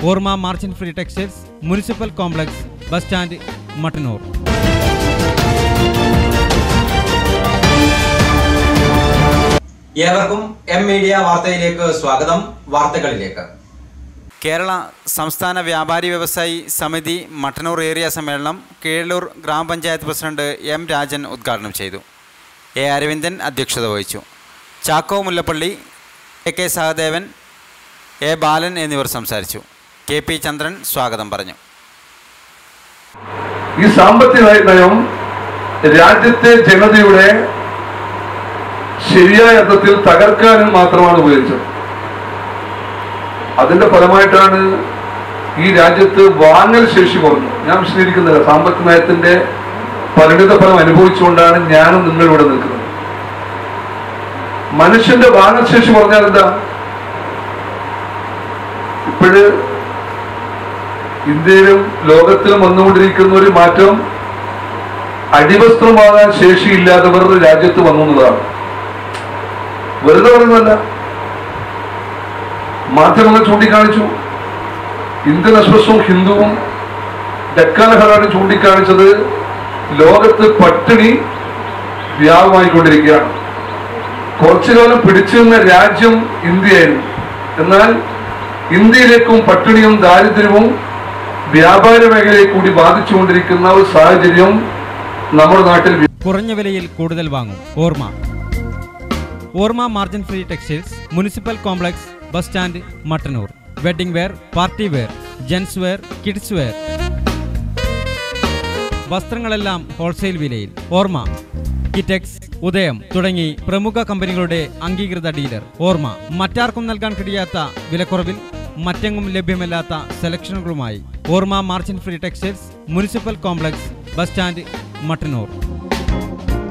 ഓർമ്മ merchant free textiles municipal complex bus stand Mattannur ഏവർക്കും M media വാർത്തയിലേക്ക് സ്വാഗതം വാർത്തകളിലേക്ക് കേരള സംസ്ഥാന വ്യാപാരി വ്യവസായി സമിതി മട്ടന്നൂർ ഏരിയ സമ്മേളനം കീഴല്ലൂർ ഗ്രാമപഞ്ചായത്ത് പ്രസിഡന്റ് എം രാജൻ ഉദ്ഘാടനം ചെയ്തു എ അരവിന്ദൻ അധ്യക്ഷത വഹിച്ചു Chacko Mullappally A K Sahadevan A Balan എന്നിവർ സംസാരിച്ചു കെ പി ചന്ദ്രൻ സ്വാഗതം പറഞ്ഞു ഈ സാമ്പത്തിക നയം രാജ്യത്തെ ജനതയുടെ ശരിയായ അർത്ഥത്തിൽ തകർക്കാനും മാത്രമാണ് ഉപയോഗിച്ചത് അതിന്റെ ഫലമായിട്ടാണ് ഈ രാജ്യത്ത് വാങ്ങൽ ശേഷി കുറഞ്ഞു ഞാൻ വിശദീകരിക്കുന്നില്ല സാമ്പത്തിക നയത്തിന്റെ പരിണിത ഫലം അനുഭവിച്ചുകൊണ്ടാണ് ഞാനും നിങ്ങളിവിടെ നിൽക്കുന്നത് മനുഷ്യന്റെ വാങ്ങൽ ശേഷി പറഞ്ഞാൽ എന്താ ഇപ്പോഴ് ഇന്ത്യയിലും ലോകത്തിലും വന്നുകൊണ്ടിരിക്കുന്ന ഒരു മാറ്റം അടിവസ്ത്രം വാങ്ങാൻ ശേഷിയില്ലാത്തവർ രാജ്യത്ത് വന്നു എന്നുള്ളതാണ് വെറുതെ പറയുന്നതല്ല മാധ്യമങ്ങൾ ചൂണ്ടിക്കാണിച്ചു ഇന്ത്യൻ എക്സ്പ്രസും ഹിന്ദുവും ഡെക്കാൻ ഹെറാഡ് ചൂണ്ടിക്കാണിച്ചത് ലോകത്ത് പട്ടിണി വ്യാപമായിക്കൊണ്ടിരിക്കുകയാണ് കുറച്ചു കാലം പിടിച്ചു നിന്ന രാജ്യം ഇന്ത്യയായിരുന്നു എന്നാൽ ഇന്ത്യയിലേക്കും പട്ടിണിയും ദാരിദ്ര്യവും വ്യാപാര മേഖലയെ കൂടി ബാധിച്ചുകൊണ്ടിരിക്കുന്ന ഒരു സാഹചര്യം നമ്മുടെ നാട്ടിൽ കുറഞ്ഞ വിലയിൽ കൂടുതൽ വാങ്ങും Orma Orma margin free textiles municipal complex bus stand Mattannur wedding wear party wear gents wear kids wear വസ്ത്രങ്ങളെല്ലാം ഹോൾസെയിൽ വിലയിൽ ഓർമ്മ കിറ്റെക്സ് ഉദയം തുടങ്ങി പ്രമുഖ കമ്പനികളുടെ അംഗീകൃത ഡീലർ ഓർമ്മ മറ്റാർക്കും നൽകാൻ കഴിയാത്ത വിലക്കുറവിൽ മറ്റെങ്ങും ലഭ്യമല്ലാത്ത സെലക്ഷനുകളുമായി Orma margin free textiles municipal complex bus stand Mattannur